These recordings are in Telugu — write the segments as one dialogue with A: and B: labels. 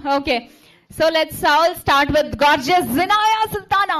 A: Okay. So let's all start with gorgeous Zinaya Sultana.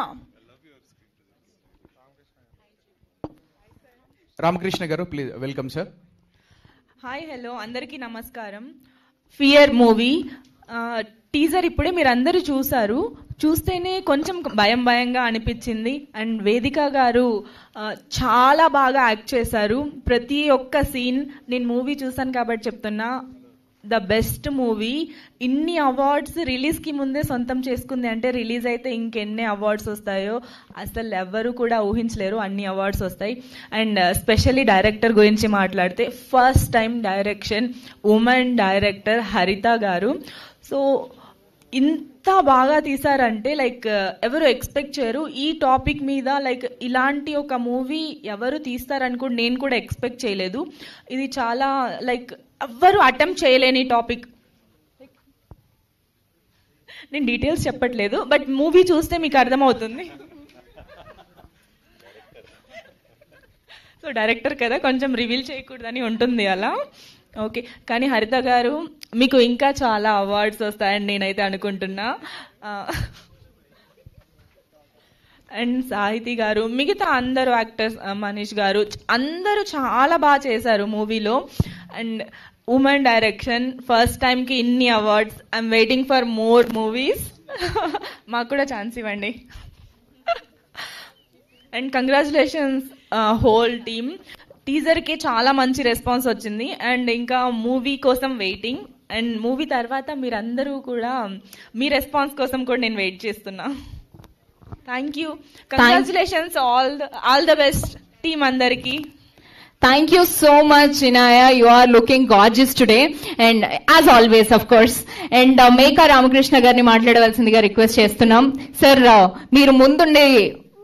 B: Ramakrishna గారు please welcome sir
C: hi hello అందరికీ నమస్కారం ఫియర్ మూవీ టీజర్ ఇప్పుడే మీరు అందరూ చూసారు చూస్తేనే కొంచెం భయం భయంగా అనిపించింది అండ్ వేదిక గారు ఆ, చాలా బాగా యాక్ట్ చేశారు ప్రతి ఒక్క సీన్ నేను మూవీ చూసాను కాబట్టి చెప్తున్నా ద బెస్ట్ మూవీ ఇన్ని అవార్డ్స్ రిలీజ్కి ముందే సొంతం చేసుకుంది అంటే రిలీజ్ అయితే ఇంకెన్ని అవార్డ్స్ వస్తాయో అసలు ఎవ్వరు కూడా ఊహించలేరు అన్ని అవార్డ్స్ వస్తాయి అండ్ స్పెషల్లీ డైరెక్టర్ గురించి మాట్లాడితే first time direction women director Haritha గారు సో ఇంత బాగా తీసారంటే లైక్ ఎవరు ఎక్స్పెక్ట్ చేయరు ఈ టాపిక్ మీద లైక్ ఇలాంటి ఒక మూవీ ఎవరు తీస్తారని కూడా నేను కూడా ఎక్స్పెక్ట్ చేయలేదు ఇది చాలా లైక్ ఎవ్వరు అటెంప్ట్ చేయలేని టాపిక్ నేను డీటెయిల్స్ చెప్పట్లేదు బట్ మూవీ చూస్తే మీకు అర్థమవుతుంది సో డైరెక్టర్ కదా కొంచెం రివీల్ చేయకూడదని ఉంటుంది అలా ఓకే కానీ హరిత గారు మీకు ఇంకా చాలా అవార్డ్స్ వస్తాయని నేనైతే అనుకుంటున్నా అండ్ సాహితి గారు మిగతా అందరు యాక్టర్స్ మనీష్ గారు అందరూ చాలా బాగా చేశారు మూవీలో అండ్ ఉమెన్ డైరెక్షన్ ఫస్ట్ టైంకి ఇన్ని awards I'm waiting for more movies మాకు కూడా ఛాన్స్ ఇవ్వండి అండ్ కంగ్రాచులేషన్స్ హోల్ టీమ్ టీజర్కి చాలా మంచి రెస్పాన్స్ వచ్చింది అండ్ ఇంకా మూవీ కోసం వెయిటింగ్ అండ్ మూవీ తర్వాత మీరందరూ కూడా మీ రెస్పాన్స్ కోసం కూడా నేను వెయిట్ చేస్తున్నా thank you congratulations all all the best team అందరికీ
A: Thank you so much, Inaya. You are looking gorgeous today. And as always, of course. And uh, Meka Ramakrishna గారిని మాట్లాడవలసిందిగా రిక్వెస్ట్ చేస్తున్నాం సార్ మీరు ముందుండి